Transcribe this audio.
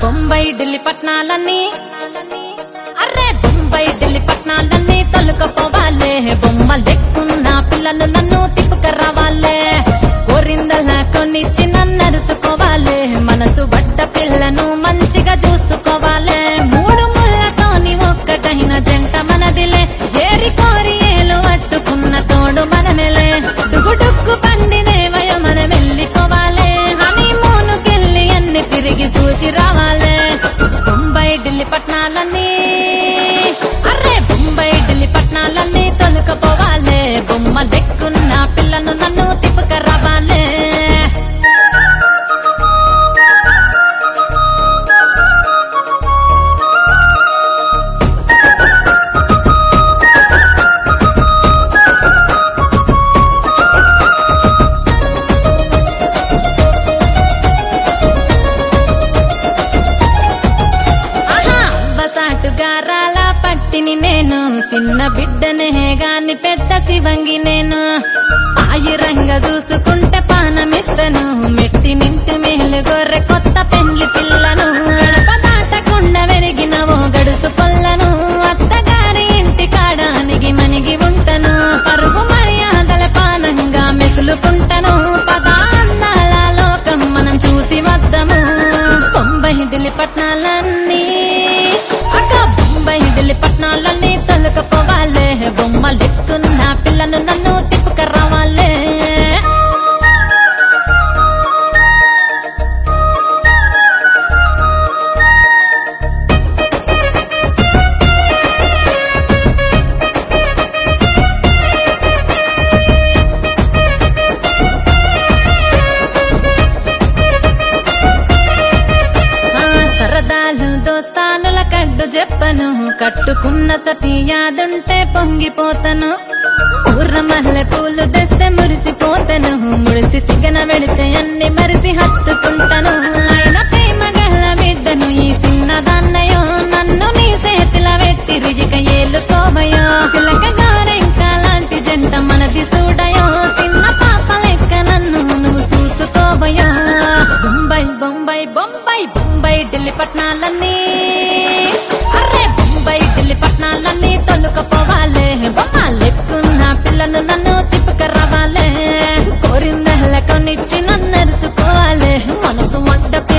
బొంబాయి ఢిల్లీ పట్నాలన్నీ అర్రే బొంబాయి ఢిల్లీ పట్నాలన్నీ తొలుకపోవాలే బొమ్మలు ఎక్కున్న పిల్లలు నన్ను తిప్పుక రావాలే కోరిందల్లా కొనిచ్చి నన్ను నరుసుకోవాలే మనసు బట్ట పిల్లను మంచిగా చూసుకోవాలే మూడు ముళ్ళతోని ఒక్కటైన జంట మనదిలే ఏరి కోరి ఏలు పట్టుకున్న తోడు మనమెలే డుగుడుక్కు పండినేవయ మనం వెళ్ళిపోవాలే హనీ మూనుకెళ్ళి అన్ని తిరిగి చూసి రావాలే బొంబాయి ఢిల్లీ పట్నాలన్నీ అర్రే బొంబాయి ఢిల్లీ పట్నాలన్నీ తొలుకపోవాలే బొమ్మలెక్కున్న పిల్లను నన్ను తిప్పుక రావాలే ఆహా బసాటుగా రాలా పట్టిని నేను చిన్న బిడ్డనే గాని పెద్ద శివంగి నేను ఆయిరంగా చూసుకుంటే పానమిస్తను మెట్టి నింటి మేలు గొర్రె కొత్త పెండ్లి పిల్లను గడప దాటకుండా వెరిగినవో గడుసు పొల్లను అత్తగారి ఇంటి కాడానికి మనిగి ఉంటను పరుగు మర్యాదల పానంగా మెసులుకుంటను పదా అందాల లోకం మనం చూసి వద్దాము బొంబాయి ఢిల్లీ పట్నాలన్నీ అక్క బొంబాయి ఢిల్లీ పట్నాలన్నీ తొలకపోవాలే బొమ్మలెక్కున్న పిల్లను నన్ను తిప్పుక రావాలే ఆ సరదాలు దోస్తానుల కడ్డు చెప్పను కట్టుకున్న తటి యాదుంటే పొంగిపోతను ఊర్ర మల్లె పూలు తెస్తే మురిసిపోతను ముడిసి సిగన వెడితే అన్ని మరిసి హత్తుకుంటాను ఆయన ప్రేమ గల్ల బిడ్డను ఈ చిన్నదాన్నయో నన్ను నీ చేతిల పెట్టి రిజిక ఏలుకోవయో పిలక గారెంక లాంటి జంట మనది చూడయో చిన్న పాప లెక్క నన్ను నువ్వు చూసుకోవయో బొంబాయి బొంబాయి బొంబాయి బొంబాయి ఢిల్లీ పట్నాలన్నీ అరే బొంబాయి ఢిల్లీ పట్నాలన్నీ తొలుకపోవాలే బొమ్మలెక్కున్న పిల్లను నన్ను తిప్పుక రావాలే కోరిందహల కొనిచ్చి నన్ను నరుసుకోవాలే మనసు వంట